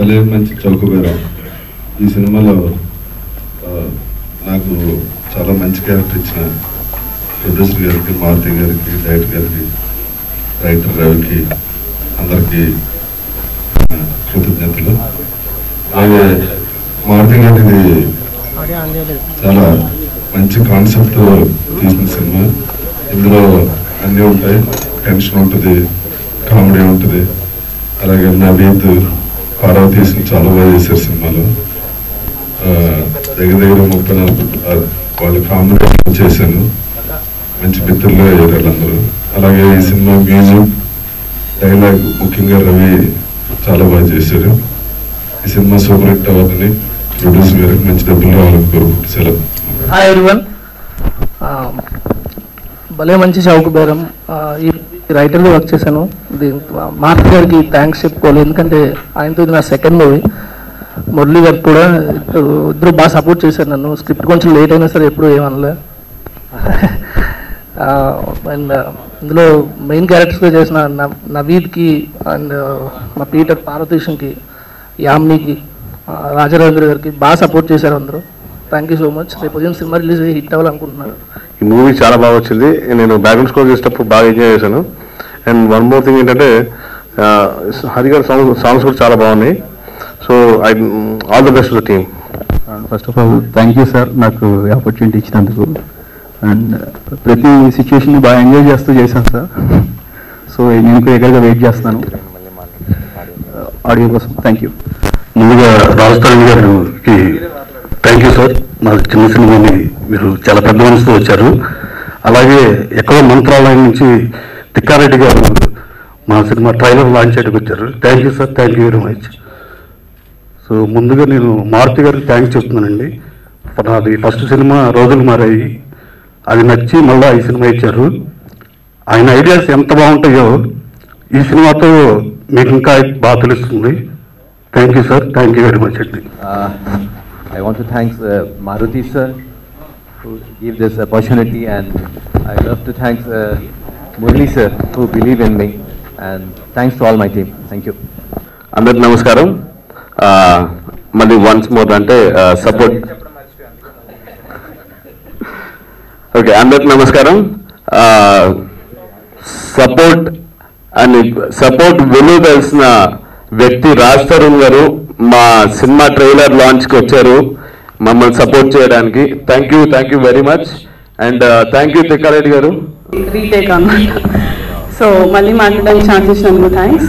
భలే మంచి చౌకబేర ఈ సినిమాలో ఆ, నాకు చాలా మంచి క్యారెక్టర్ ఇచ్చిన ప్రొడ్యూసర్ గారికి మారుతి గారికి డైరెక్టర్ గారికి రైటర్ రవికి అందరికీ ఆ, కృతజ్ఞతలు అలాగే మారుతి గారికి చాలా మంచి కాన్సెప్ట్ తీసిన సినిమా ఇందులో అన్నీ ఉంటాయి టెన్షన్ ఉంటుంది కామెడీ ఉంటుంది అలాగే నవీద్ పార్వతి తీసిన చాలా బాగా చేశారు సినిమాలో ఆ, దగ్గర దగ్గర ముప్పై నాలుగు ఆ, వాళ్ళ కామెడీ చేశాను మంచి మిత్రులు అయ్యారు వాళ్ళందరూ అలాగే ఈ సినిమా మ్యూజిక్ డైలాగ్ ముఖ్యంగా రవి చాలా బాగా చేశారు ఈ సినిమా సూపర్ హిట్ అవ్వాలని ప్రొడ్యూసర్ గారికి మంచి డబ్బులు రావాలని కోరుకుంటూ సెలవు హాయ్ ఎవ్రీవన్ భలే మంచి చౌక బేరం ఆ, ఈ రైటర్గా వర్క్ చేశాను దీని మార్క్ గారికి థ్యాంక్స్ చెప్పుకోవాలి ఎందుకంటే ఆయనతో ఇది నా సెకండ్ మూవీ మురళి గారికి కూడా ఇద్దరు ఇద్దరు బాగా సపోర్ట్ చేశారు నన్ను స్క్రిప్ట్ కొంచెం లేట్ అయినా సరే ఎప్పుడు ఏమనలే అండ్ ఇందులో మెయిన్ క్యారెక్టర్స్గా చేసిన నవ్- నవీద్కి అండ్ మా పీటర్ పార్వతీశంకి యామ్నికి ఆ, రాజరాజేంద్ర గారికి బాగా సపోర్ట్ చేశారు అందరూ థ్యాంక్ యూ సో మచ్ రేపు ఉదయం సినిమా రిలీజ్ అయ్యి హిట్ అవ్వాలనుకుంటున్నాను ఈ మూవీ చాలా బాగా వచ్చింది నేను బ్యాక్గ్రౌండ్ స్కోర్ చేసేటప్పుడు బాగా ఎంజాయ్ చేశాను అండ్ వన్ మోర్ థింగ్ ఏంటంటే ఆ, హరి గారి సాంగ్ సాంగ్స్ కూడా చాలా బాగున్నాయి so I all the best the team first of all thank you sir నాకు ఆపర్చునిటీ ఇచ్చినందుకు అండ్ ప్రతి సిచ్యువేషన్ని బాగా ఎంజాయ్ చేస్తూ చేశాను సార్ సో నేను కూడా ఎక్కడిగా వెయిట్ చేస్తున్నాను ఆడియో కోసం థ్యాంక్ యూ ముందుగా రాజస్థాన్ గారికి థ్యాంక్ యూ సార్ నాకు చిన్న సినిమాని మీరు చాలా పెద్ద మనసుతో వచ్చారు అలాగే ఎక్కడో మంత్రాలయం నుంచి తిక్కారెడ్డి గారు మా సినిమా ట్రైలర్ లాంచ్ చేయడానికి వచ్చారు thank you sir thank you very much so ముందుగా నేను మారుతి గారికి థ్యాంక్స్ చెప్తున్నానండి నాది ఫస్ట్ సినిమా రోజులు మారాయి అది నచ్చి మళ్ళీ ఈ సినిమా ఇచ్చారు ఆయన ఐడియాస్ ఎంత బాగుంటాయో ఈ సినిమాతో మీకు ఇంకా బాగా తెలుస్తుంది thank you sir thank you very much అండి Uh, I want to thank uh, Maruti sir who gave this opportunity and I love to thank uh, Murli sir who believe in me and thanks to all my team. Thank you. అందరికి నమస్కారం ఆ, మళ్ళీ once more అంటే support okay అందరికి నమస్కారం support అని support విలువ తెలిసిన వ్యక్తి రాజ్ తరుణ్ గారు మా సినిమా ట్రైలర్ లాంచ్కి వచ్చారు మమ్మల్ని సపోర్ట్ చేయడానికి thank you thank you very much and thank you Thikkareddy గారు రీటేక్ అనమాట సో మళ్ళీ మాట్లాడడానికి ఛాన్స్ ఇచ్చినందుకు థ్యాంక్స్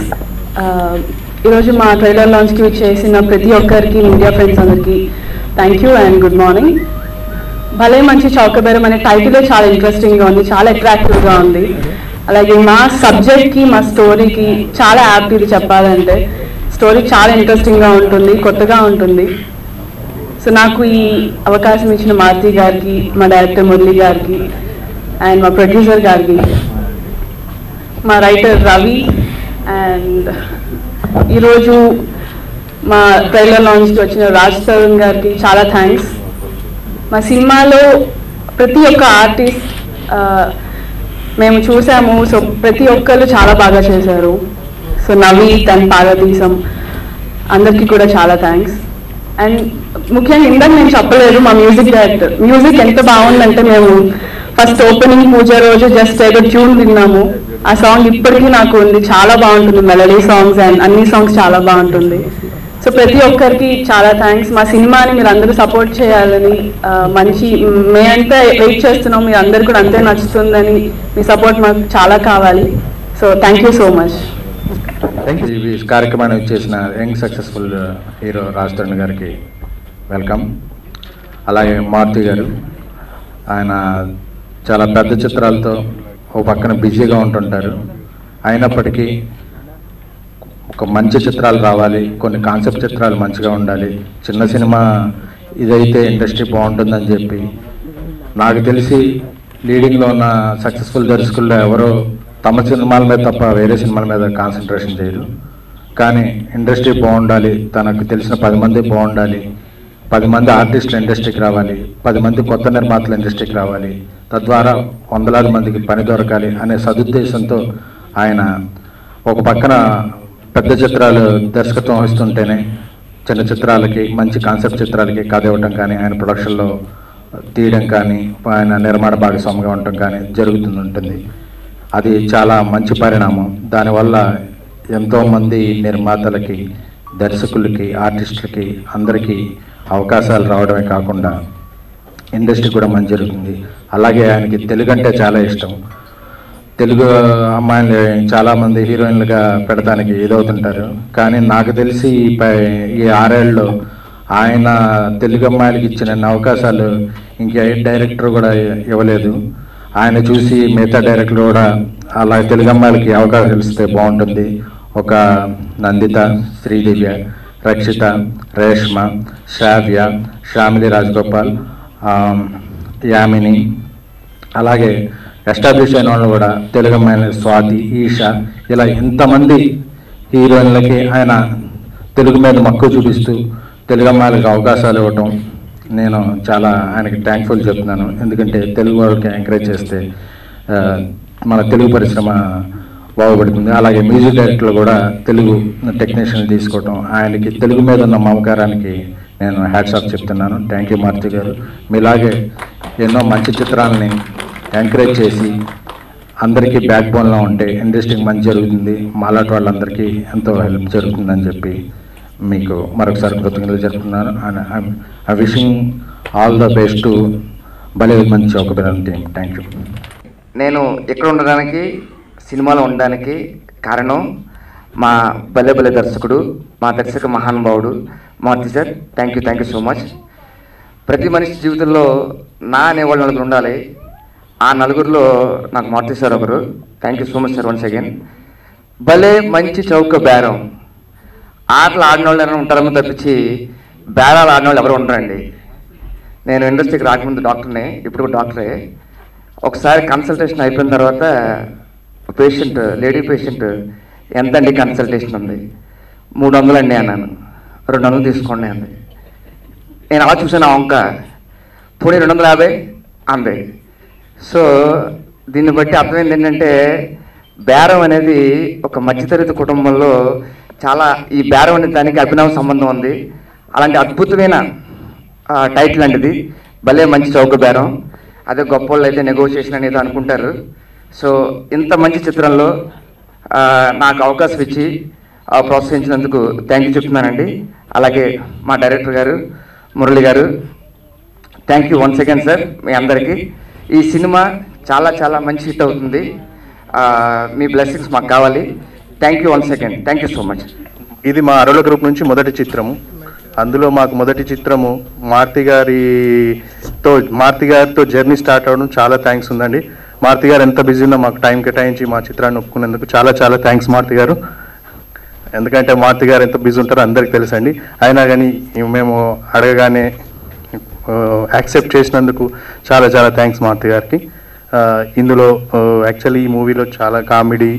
ఈరోజు మా ట్రైలర్ లాంచ్కి చేసిన ప్రతి ఒక్కరికి మీడియా ఫ్రెండ్స్ అందరికీ thank you and good morning భలే మంచి చౌకబేరం అనే టైటిలే చాలా ఇంట్రెస్టింగ్గా ఉంది చాలా అట్రాక్టివ్గా ఉంది అలాగే మా సబ్జెక్ట్కి మా స్టోరీకి చాలా యాప్ట్ ఇది చెప్పాలంటే స్టోరీ చాలా ఇంట్రెస్టింగ్గా ఉంటుంది కొత్తగా ఉంటుంది సో నాకు ఈ అవకాశం ఇచ్చిన మారుతి గారికి మా డైరెక్టర్ మురళి గారికి అండ్ మా ప్రొడ్యూసర్ గారికి మా రైటర్ రవి అండ్ ఈరోజు మా ట్రైలర్ లాంచ్కి వచ్చిన రాజ్ తరుణ్ గారికి చాలా థ్యాంక్స్ మా సినిమాలో ప్రతి ఒక్క ఆర్టిస్ట్ మేము చూసాము సో ప్రతి ఒక్కరు చాలా బాగా చేశారు సో నవీత్ అండ్ పార్వతీశం అందరికీ కూడా చాలా థ్యాంక్స్ అండ్ ముఖ్యంగా ఇందాక నేను చెప్పలేదు మా మ్యూజిక్ డైరెక్టర్ మ్యూజిక్ ఎంత బాగుందంటే మేము ఫస్ట్ ఓపెనింగ్ పూజ రోజు జస్ట్ ఏదో ట్యూన్ విన్నాము ఆ సాంగ్ ఇప్పటికీ నాకు ఉంది చాలా బాగుంటుంది మెలడీ సాంగ్స్ అండ్ అన్ని సాంగ్స్ చాలా బాగుంటుంది సో ప్రతి ఒక్కరికి చాలా థ్యాంక్స్ మా సినిమాని మీరు అందరూ సపోర్ట్ చేయాలని ఆ, మంచి మేమంతా వెయిట్ చేస్తున్నాం మీరు అందరు కూడా అంతే నచ్చుతుందని మీ సపోర్ట్ మాకు చాలా కావాలి so thank you so much ఈ కార్యక్రమాన్ని చేసిన young successful hero Raj Tarun గారికి వెల్కమ్ అలాగే మారుతి గారు ఆయన చాలా పెద్ద చిత్రాలతో ఓ పక్కన బిజీగా ఉంటుంటారు అయినప్పటికీ ఒక మంచి చిత్రాలు రావాలి కొన్ని కాన్సెప్ట్ చిత్రాలు మంచిగా ఉండాలి చిన్న సినిమా ఇదైతే ఇండస్ట్రీ బాగుంటుందని చెప్పి నాకు తెలిసి లీడింగ్లో ఉన్న సక్సెస్ఫుల్ దర్శకుల్లో ఎవరో తమ సినిమాల మీద తప్ప వేరే సినిమాల మీద కాన్సన్ట్రేషన్ చేయరు కానీ ఇండస్ట్రీ బాగుండాలి తనకు తెలిసిన పది మంది బాగుండాలి పది మంది ఆర్టిస్టులు ఇండస్ట్రీకి రావాలి పది మంది కొత్త నిర్మాతలు ఇండస్ట్రీకి రావాలి తద్వారా వందలాది మందికి పని దొరకాలి అనే సదుద్దేశంతో ఆయన ఒక పక్కన పెద్ద చిత్రాలు దర్శకత్వం వహిస్తుంటేనే చిన్న చిత్రాలకి మంచి కాన్సెప్ట్ చిత్రాలకి కథ ఇవ్వటం కానీ ఆయన ప్రొడక్షన్లో తీయడం కానీ ఆయన నిర్మాణ భాగస్వామిగా ఉండటం కానీ జరుగుతుంది ఉంటుంది అది చాలా మంచి పరిణామం దానివల్ల ఎంతోమంది నిర్మాతలకి దర్శకులకి ఆర్టిస్టులకి అందరికీ అవకాశాలు రావడమే కాకుండా ఇండస్ట్రీ కూడా మంచి జరుగుతుంది అలాగే ఆయనకి తెలుగు అంటే చాలా ఇష్టం తెలుగు అమ్మాయిలు చాలామంది హీరోయిన్లుగా పెడతానికి ఇదవుతుంటారు కానీ నాకు తెలిసి ఈ పై- ఈ ఆరేళ్ళలో ఆయన తెలుగు అమ్మాయిలకి ఇచ్చిన అవకాశాలు ఇంకే డైరెక్టర్ కూడా ఇవ్వలేదు ఆయన చూసి మిగతా డైరెక్టర్ కూడా అలా తెలుగు అమ్మాయిలకి అవకాశాలు ఇస్తే బాగుంటుంది ఒక నందిత శ్రీదివ్య రక్షిత రేష్మ శ్రావ్య శ్యామిలి రాజగోపాల్ ఆ, యామిని అలాగే ఎస్టాబ్లిష్ అయిన వాళ్ళు కూడా తెలుగు అమ్మాయిల స్వాతి ఈష ఇలా ఇంతమంది హీరోయిన్లకి ఆయన తెలుగు మీద మక్కువ చూపిస్తూ తెలుగు అమ్మాయిలకు అవకాశాలు ఇవ్వటం నేను చాలా ఆయనకి థ్యాంక్ఫుల్ చెప్తున్నాను ఎందుకంటే తెలుగు వాళ్ళకి ఎంకరేజ్ చేస్తే ఆ, మన తెలుగు పరిశ్రమ బాగుపడుతుంది అలాగే మ్యూజిక్ డైరెక్టర్లు కూడా తెలుగు టెక్నీషియన్ తీసుకోవటం ఆయనకి తెలుగు మీద ఉన్న మమకారానికి నేను హ్యాట్సాప్ చెప్తున్నాను థ్యాంక్ యూ మారుతి గారు మీలాగే ఎన్నో మంచి చిత్రాలని ఎంకరేజ్ చేసి అందరికీ బ్యాక్ బోన్లో ఉంటే ఇండస్ట్రీకి మంచి జరుగుతుంది మాలాంటి వాళ్ళందరికీ ఎంతో హెల్ప్ జరుగుతుందని చెప్పి మీకు మరొకసారి కృతజ్ఞతలు జరుపుతున్నాను and I wishing all the best to భలే మంచి ఒక టీం థ్యాంక్ యూ నేను ఇక్కడ ఉండడానికి సినిమాలో ఉండడానికి కారణం మా భలే భలే దర్శకుడు మా దర్శక మహానుభావుడు Maruthi sir thank you thank you so much ప్రతి మనిషి జీవితంలో నా అనేవాళ్ళు నలుగురు ఉండాలి ఆ నలుగురిలో నాకు మారుతి సార్ ఒకరు thank you so much sir once again భలే మంచి చౌక బేరం ఆటలు ఆడిన వాళ్ళు ఎవరైనా ఉంటారేమో తప్పించి బేరాలు ఆడిన వాళ్ళు ఎవరు ఉండరండి నేను ఇండస్ట్రీకి రాకముందు డాక్టర్ని ఇప్పుడు కూడా డాక్టరే ఒకసారి కన్సల్టేషన్ అయిపోయిన తర్వాత పేషెంట్ లేడీ పేషెంట్ ఎంతండి కన్సల్టేషన్ ఉంది మూడు వందలు అండి అన్నాను రెండు వందలు తీసుకోండి అంది నేను అలా చూసాను ఆ వంక పోనీ రెండు వందల యాభై అంది సో దీన్ని బట్టి అర్థమైంది ఏంటంటే బేరం అనేది ఒక మధ్యతరగతి కుటుంబంలో చాలా ఈ బేరం అనే దానికి అభినవ సంబంధం ఉంది అలాంటి అద్భుతమైన ఆ, టైటిల్ అండి భలే మంచి చౌక బేరం అదే గొప్ప వాళ్ళు అయితే నెగోషియేషన్ అనేది అనుకుంటారు సో ఇంత మంచి చిత్రంలో ఆ, నాకు అవకాశం ఇచ్చి ఆ, ప్రోత్సహించినందుకు థ్యాంక్ యూ చెప్తున్నానండి అలాగే మా డైరెక్టర్ గారు మురళి గారు thank you once again sir మీ అందరికీ ఈ సినిమా చాలా చాలా మంచి హిట్ అవుతుంది ఆ, మీ బ్లెస్సింగ్స్ మాకు కావాలి thank you once again thank you so much ఇది మా అరుల గ్రూప్ నుంచి మొదటి చిత్రము అందులో మాకు మొదటి చిత్రము మారుతి గారితో మారుతి గారితో జర్నీ స్టార్ట్ అవ్వడం చాలా థ్యాంక్స్ ఉందండి మారుతి గారు ఎంత బిజీ ఉన్నా మాకు టైం కేటాయించి మా చిత్రాన్ని ఒప్పుకున్నందుకు చాలా చాలా థ్యాంక్స్ మారుతి గారు ఎందుకంటే మారుతి గారు ఎంత బిజీ ఉంటారో అందరికీ తెలుసండి అయినా కానీ మేము అడగగానే యాక్సెప్ట్ చేసినందుకు చాలా చాలా థ్యాంక్స్ మారుతి గారికి ఆ, ఇందులో యాక్చువల్లీ ఈ మూవీలో చాలా కామెడీ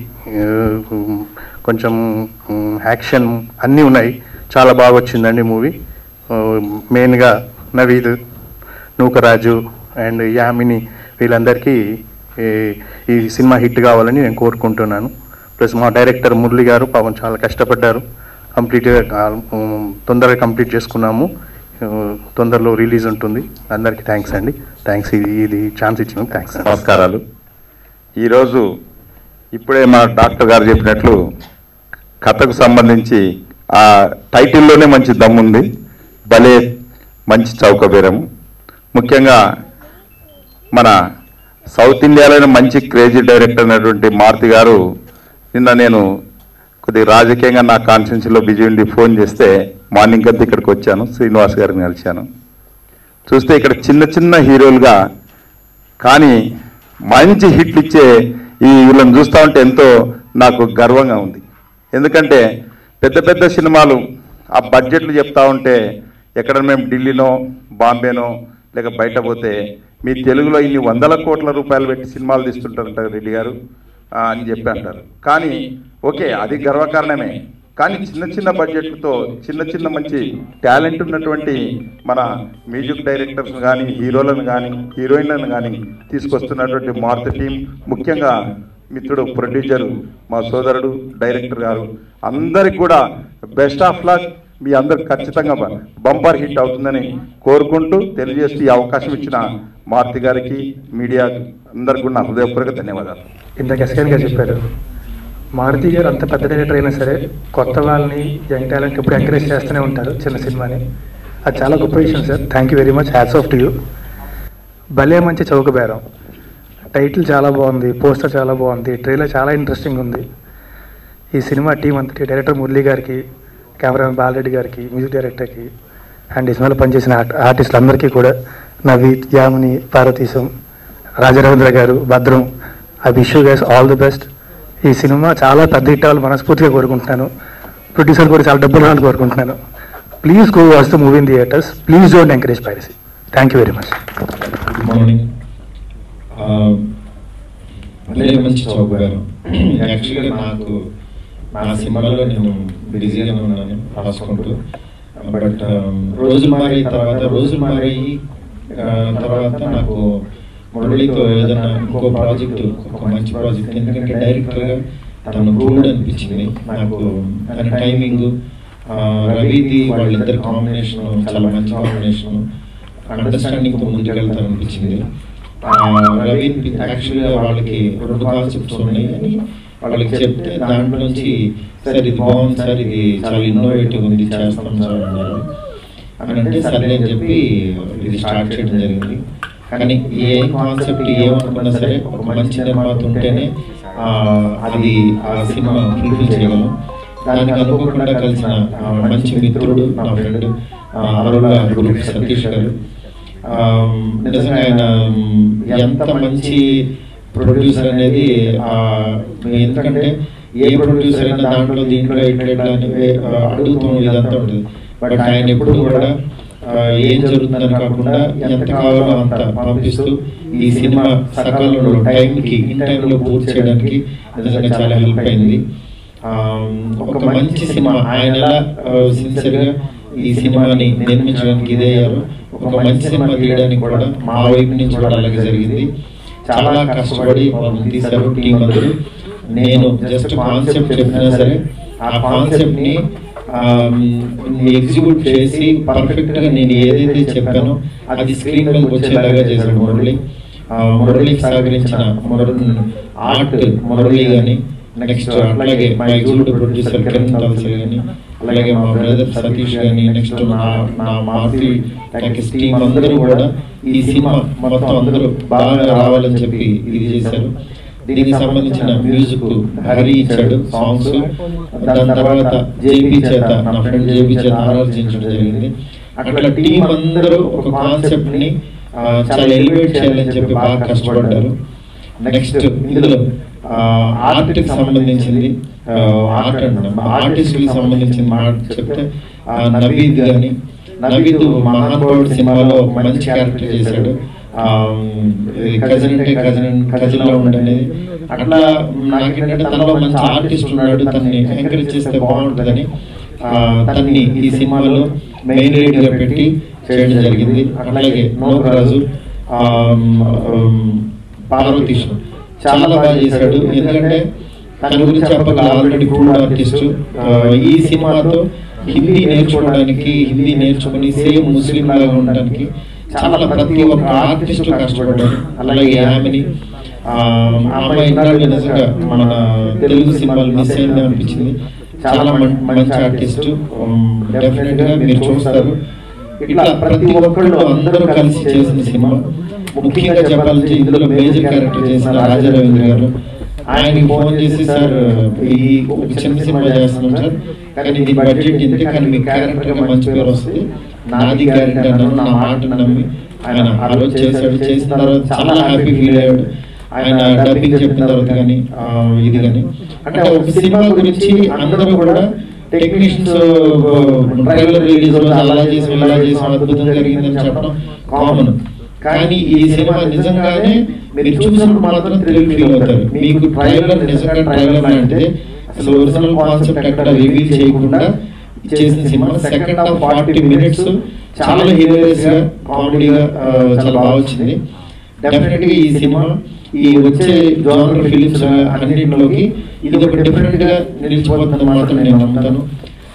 కొంచెం యాక్షన్ అన్నీ ఉన్నాయి చాలా బాగా వచ్చిందండి మూవీ మెయిన్గా నవీద్ నూకరాజు అండ్ యామిని వీళ్ళందరికీ ఈ- ఈ సినిమా హిట్ కావాలని నేను కోరుకుంటున్నాను ప్లస్ మా డైరెక్టర్ మురళి గారు పాపం చాలా కష్టపడ్డారు కంప్లీట్గా తొందరగా కంప్లీట్ చేసుకున్నాము ఆ, తొందరలో రిలీజ్ ఉంటుంది అందరికీ థ్యాంక్స్ అండి థ్యాంక్స్ ఇది ఇది ఛాన్స్ ఇచ్చినందుకు థ్యాంక్స్ నమస్కారాలు ఈరోజు ఇప్పుడే మా డాక్టర్ గారు చెప్పినట్లు కథకు సంబంధించి ఆ టైటిల్లోనే మంచి దమ్ముంది భలే మంచి చౌకబేరము ముఖ్యంగా మన సౌత్ ఇండియాలోనే మంచి క్రేజీ డైరెక్టర్ అయినటువంటి మారుతి గారు నిన్న నేను కొద్దిగా రాజకీయంగా నా కాన్స్టిట్యూన్సీలో బిజీ ఉండి ఫోన్ చేస్తే మార్నింగ్ అంతా ఇక్కడికి వచ్చాను శ్రీనివాస్ గారిని కలిశాను చూస్తే ఇక్కడ చిన్న చిన్న హీరోలుగా కానీ మంచి హిట్లు ఇచ్చే ఈ వీళ్ళని చూస్తూ ఉంటే ఎంతో నాకు గర్వంగా ఉంది ఎందుకంటే పెద్ద పెద్ద సినిమాలు ఆ బడ్జెట్లు చెప్తా ఉంటే ఎక్కడ మేము ఢిల్లీనో బాంబేనో లేక బయట పోతే మీ తెలుగులో ఇన్ని వందల కోట్ల రూపాయలు పెట్టి సినిమాలు తీస్తుంటారంటారు రెడ్డి గారు ఆ, అని చెప్పి అంటారు కానీ ఓకే అది గర్వకారణమే కానీ చిన్న చిన్న బడ్జెట్లతో చిన్న చిన్న మంచి టాలెంట్ ఉన్నటువంటి మన మ్యూజిక్ డైరెక్టర్స్ కానీ హీరోలను కానీ హీరోయిన్లను కానీ తీసుకొస్తున్నటువంటి మారుతి టీం ముఖ్యంగా మిత్రుడు ప్రొడ్యూసర్ మా సోదరుడు డైరెక్టర్ గారు అందరికి కూడా బెస్ట్ ఆఫ్ లక్ మీ అందరు ఖచ్చితంగా బంపర్ హిట్ అవుతుందని కోరుకుంటూ తెలియజేస్తూ ఈ అవకాశం ఇచ్చిన మారుతి గారికి మీడియా అందరికీ కూడా నా హృదయపూర్వక ధన్యవాదాలు ఇందాక ఎస్కేన్ గారు చెప్పారు మారుతి గారు అంత పెద్ద డైరెక్టర్ అయినా సరే కొత్త వాళ్ళని యంగ్ టాలెంట్ ఎప్పుడు ఎంకరేజ్ చేస్తూనే ఉంటారు చిన్న సినిమాని అది చాలా గొప్ప విషయం sir thank you very much hats off to you భలే మంచి చౌక బేరం టైటిల్ చాలా బాగుంది పోస్టర్ చాలా బాగుంది ట్రైలర్ చాలా ఇంట్రెస్టింగ్ ఉంది ఈ సినిమా టీం అంతటి డైరెక్టర్ మురళీ గారికి కెమెరామెన్ బాలరెడ్డి గారికి మ్యూజిక్ డైరెక్టర్కి అండ్ ఈ సినిమాలో పనిచేసిన ఆర్ట్ ఆర్టిస్టులందరికీ కూడా నవీత్ యామిని పార్వతీశం రాజరవీంద్ర గారు భద్రం I wish you guys all the best ఈ సినిమా చాలా పెద్ద హిట్ అవ్వాలి మనస్ఫూర్తిగా కోరుకుంటున్నాను ప్రొడ్యూసర్ కూడా చాలా డబ్బులు రావాలని కోరుకుంటున్నాను please go watch the movie in theatres please don't encourage piracy thank you very much good morning భలే మంచి చౌకగారు యాక్చువల్గా నాకు నా సినిమాలో నేను బిజీగా ఉన్నాను రాసుకుంటూ బట్ రోజులు మారి తర్వాత రోజులు మారి ఆ, తర్వాత నాకు మురళితో ఏదైనా ఇంకో ప్రాజెక్ట్ ఒక మంచి ప్రాజెక్ట్ ఎందుకంటే డైరెక్టర్గా తను ప్రూవ్డ్ అనిపించింది నాకు తన టైమింగ్ రవిది వాళ్ళిద్దరి కాంబినేషన్ చాలా మంచి కాంబినేషన్ అండర్స్టాండింగ్తో ముందుకెళ్తారనిపించింది ఆ, రవి యాక్చువల్గా వాళ్ళకి రెండు కాన్సెప్ట్స్ ఉన్నాయి అని వాళ్ళకి చెప్తే దాంట్లో నుంచి సార్ ఇది బాగుంది సార్ ఇది చాలా ఇన్నోవేటివ్ ఉంది చేస్తాం సార్ అన్నారు అని అంటే సరే అని చెప్పి ఇది స్టార్ట్ చేయడం జరిగింది కానీ ఏ కాన్సెప్ట్ ఏమనుకున్నా సరే ఒక మంచి నిర్మాత ఉంటేనే ఆ, అది ఆ సినిమా ఫుల్ఫిల్ చేయగలం దానికి అనుకోకుండా కలిసిన ఆ, మంచి మిత్రుడు నా ఫ్రెండ్ అరుణ గురు సతీష్ గారు ఆ, నిజంగా ఆయన మ్, ఎంత మంచి ప్రొడ్యూసర్ అనేది ఆ, ఎందుకంటే ఏ ప్రొడ్యూసర్ అయినా దాంట్లో దీంట్లో ఇట్లా ఇట్లా అని వే- ఆ, అడుగుతూ ఇదంతా ఉంటుంది బట్ ఆయన ఎప్పుడు కూడా ఆ, ఏం జరుగుతుందని కాకుండా ఎంత కావాలో అంత పంపిస్తూ ఈ సినిమా సకాలంలో టైంకి ఇన్ టైంలో పూర్తి చేయడానికి నిజంగా చాలా హెల్ప్ అయింది ఆ, ఒక మంచి సినిమా ఆయన ఎలా సిన్సియర్గా ఈ సినిమాని నిర్మించడానికి ఇదే అయ్యారు ఒక మంచి సినిమా తీయడానికి కూడా మా వైపు నుంచి కూడా అలాగే జరిగింది చాలా కష్టపడి వాళ్ళు తీశారు టీం అందరూ నేను జస్ట్ కాన్సెప్ట్ చెప్పినా సరే ఆ కాన్సెప్ట్ ని ఎగ్జిక్యూట్ చేసి పర్ఫెక్ట్ గా నేను ఏదైతే చెప్పానో అది స్క్రీన్ మీద వచ్చేలాగా చేశాడు మురళి ఆ, మురళికి సహకరించిన మురళి ఆర్ట్ మురళి గాని నెక్స్ట్ అట్లాగే మా ఎగ్జిక్యూటివ్ ప్రొడ్యూసర్ కిరణ్ తల్సల్ గాని అలాగే మా బ్రదర్ సతీష్ గాని నెక్స్ట్ నా నా మారుతి టాకీస్ టీం అందరూ కూడా ఈ సినిమా మొత్తం అందరూ బాగా రావాలని చెప్పి ఇది చేశారు దీనికి సంబంధించిన మ్యూజిక్ హరి ఇచ్చాడు సాంగ్స్ దాని తర్వాత జేపీ చేత నా ఫ్రెండ్ జేపీ చేత ఆలోచించడం జరిగింది అట్లా టీం అందరూ ఒక కాన్సెప్ట్ ని ఆ, చాలా ఎలివేట్ చేయాలని చెప్పి బాగా కష్టపడ్డారు నెక్స్ట్ ఇందులో ఆర్ట్ కి సంబంధించింది ఆర్ట్ అంటున్నాం ఆర్టిస్ట్ కి సంబంధించిన మాట చెప్తే ఆ, నవీద్ గాని నవీద్ మహానుభావుడు సినిమాలో ఒక మంచి క్యారెక్టర్ చేశాడు కజిన్ అంటే కజిన్ కజిన్ లో ఉండేది అట్లా నాకేంటంటే తనలో మంచి ఆర్టిస్ట్ ఉన్నాడు తనని ఎంకరేజ్ చేస్తే బాగుంటుందని ఆ, తన్ని ఈ సినిమాలో మెయిన్ లీడ్ గా పెట్టి చేయడం జరిగింది అట్లాగే నోకరాజు పార్వతీశం చాలా బాగా చేశాడు ఎందుకంటే తన గురించి చెప్పగల ఆల్రెడీ ప్రూవ్డ్ ఆర్టిస్ట్ ఈ సినిమాతో హిందీ నేర్చుకోవడానికి హిందీ నేర్చుకుని సేమ్ ముస్లిం లాగా ఉండడానికి చాలా ప్రతి ఒక్క ఆర్టిస్ట్ కష్టపడ్డాడు అలాగే ఆమెని ఆ, ఆ అమ్మాయి ఇన్నాళ్ళు నిజంగా మన తెలుగు సినిమాలు మిస్ అయింది అనిపించింది చాలా మం- మంచి ఆర్టిస్ట్ డెఫినెట్ గా మీరు చూస్తారు ఇట్లా ప్రతి ఒక్కళ్ళు అందరూ కలిసి చేసిన సినిమా ముఖ్యంగా చెప్పాలంటే ఇందులో మేజర్ క్యారెక్టర్ చేసిన రాజా రవీంద్ర గారు ఆయనకి ఫోన్ చేసి సార్ ఈ ఒక చిన్న సినిమా చేస్తున్నాం సార్ కానీ ఇది బడ్జెట్ ఇంతే కానీ మీ క్యారెక్టర్ గా మంచి పేరు వస్తుంది నాది క్యారెక్టర్ అన్నాను నా మాట నమ్మి ఆయన ఆ రోజు చేశాడు చేసిన తర్వాత చాలా హ్యాపీ ఫీల్ అయ్యాడు ఆయన డబ్బింగ్ చెప్పిన తర్వాత కానీ ఆ, ఇది కానీ అంటే ఒక సినిమా గురించి అందరూ కూడా టెక్నీషియన్స్ ట్రైలర్ రిలీజ్ రోజు అలా చేసి ఇలా చేసి అద్భుతం జరిగిందని చెప్పడం కామన్ కానీ ఈ సినిమా నిజంగానే మీరు చూసినప్పుడు మాత్రం థ్రిల్ ఫీల్ అవుతారు మీకు ట్రైలర్ నిజంగా ట్రైలర్ అంటే అసలు ఒరిజినల్ కాన్సెప్ట్ ఎక్కడ రివీల్ చేయకుండా చేసిన cinema second half forty minutes చాలా హీరోయిస్ గా కామెడీగా చాలా బాగా వచ్చింది డెఫినెట్ గా ఈ సినిమా ఈ వచ్చే జోనర్ ఫిలిమ్స్ అన్నింటిలోకి ఇది ఒక డిఫరెంట్ గా నిలిచిపోతుంది మాత్రం నేను నమ్ముతాను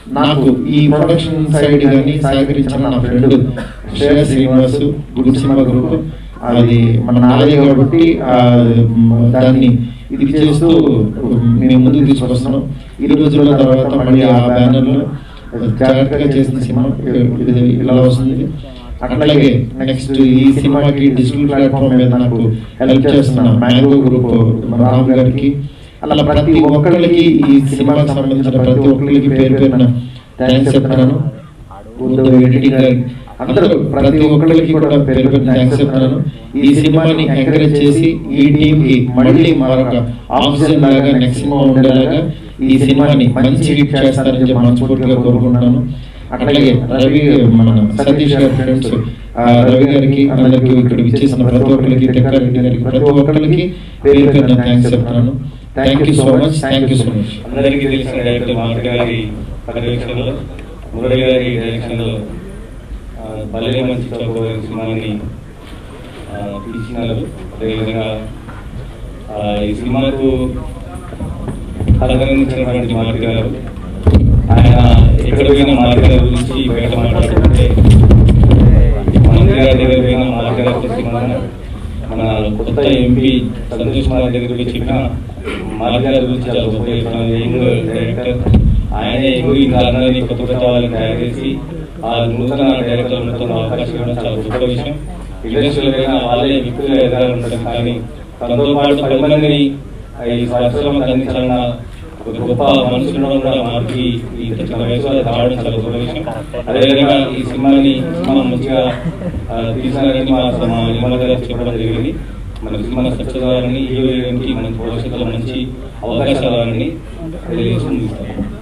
నాకు ఈ ప్రొడక్షన్ సైడ్ కానీ సహకరించిన నా friend Shreya Srinivas good cinema group అది మన నాదే కాబట్టి ఆ, మ్, దాన్ని ఇది చేస్తూ మేము ముందుకు తీసుకొస్తున్నాం ఈ రోజుల తర్వాత మళ్ళీ ఆ బ్యానర్లో జాగ్రత్తగా చేసిన సినిమా ఇది ఇలా వస్తుంది అట్లాగే నెక్స్ట్ ఈ సినిమాకి డిజిటల్ ప్లాట్ఫామ్ మీద నాకు హెల్ప్ చేస్తున్న మ్యాంగో గ్రూప్ రామ్ గారికి అలా ప్రతి ఒక్కరికి ఈ సినిమాకి సంబంధించిన ప్రతి ఒక్కరికి పేరు పేరున థ్యాంక్స్ చెప్తున్నాను ఉద్దవ్ ఎడిటింగ్ గారికి అందరూ ప్రతి ఒక్కరికి కూడా పేరు పేరు థ్యాంక్స్ చెప్తున్నాను ఈ సినిమాని ఎంకరేజ్ చేసి ఈ టీమ్ కి మళ్ళీ మరొక ఆక్సిజన్ లాగా నెక్స్ట్ సినిమా ఉండేలాగా ఈ సినిమాని మంచి హిట్ చేస్తారని చెప్పి మనస్ఫూర్తిగా కోరుకుంటున్నాను అట్లాగే రవి మన సతీష్ గారి ఫ్రెండ్స్ రవి గారికి అందరికి ఇక్కడ ఇచ్చేసిన ప్రతి ఒక్కరికి తెక్కారెడ్డి గారికి ప్రతి ఒక్కరికి పేరు పేరున థ్యాంక్స్ చెప్తున్నాను thank you so much thank you so much అందరికీ తెలిసిన డైరెక్టర్ మామిడి గారి పర్యవేక్షణలో మురళి గారి డైరెక్షన్లో ఆ, భలే మంచి చౌక సినిమాని ఆ, తీసినారు అదేవిధంగా ఆ, ఈ సినిమాకు అలంకరించినటువంటి మారుతి గారు ఆయన ఎక్కడ పోయినా మారుతి గారి గురించి బయట మాట్లాడుతుంటే మంత్రి గారి దగ్గర పోయిన మారుతి గారి సినిమా మన కొత్త ఎంపీ సంతోష్ కుమార్ దగ్గరికి చెప్పిన మారుతి గారి గురించి చాలా గొప్ప చెప్తున్నాను యంగ్ డైరెక్టర్ ఆయనే యంగ్ ఇంకా అందరినీ కొత్త కొత్త వాళ్ళని తయారు చేసి ఆ నూతన డైరెక్టర్లతో అవకాశం ఇవ్వడం చాలా గొప్ప విషయం ఇండస్ట్రీలో అయినా వాళ్ళే విప్పుగా ఎదగాలంటారు కానీ తనతో పాటు పది మందిని ఈ పరిశ్రమకు అందించాలన్న ఒక గొప్ప మనుషులు కూడా మారుతి ఈ చిన్న వయసులో అది రావడం చాలా గొప్ప విషయం అదేవిధంగా ఈ సినిమాని సినిమా మంచిగా ఆ, తీసినారని మా మా నిర్మల గారు చెప్పడం జరిగింది మన సినిమా సక్సెస్ అవ్వాలని హీరోయిన్కి మంచి భవిష్యత్తులో మంచి అవకాశాలు అవ్వాలని తెలియజేసి ముగిస్తాను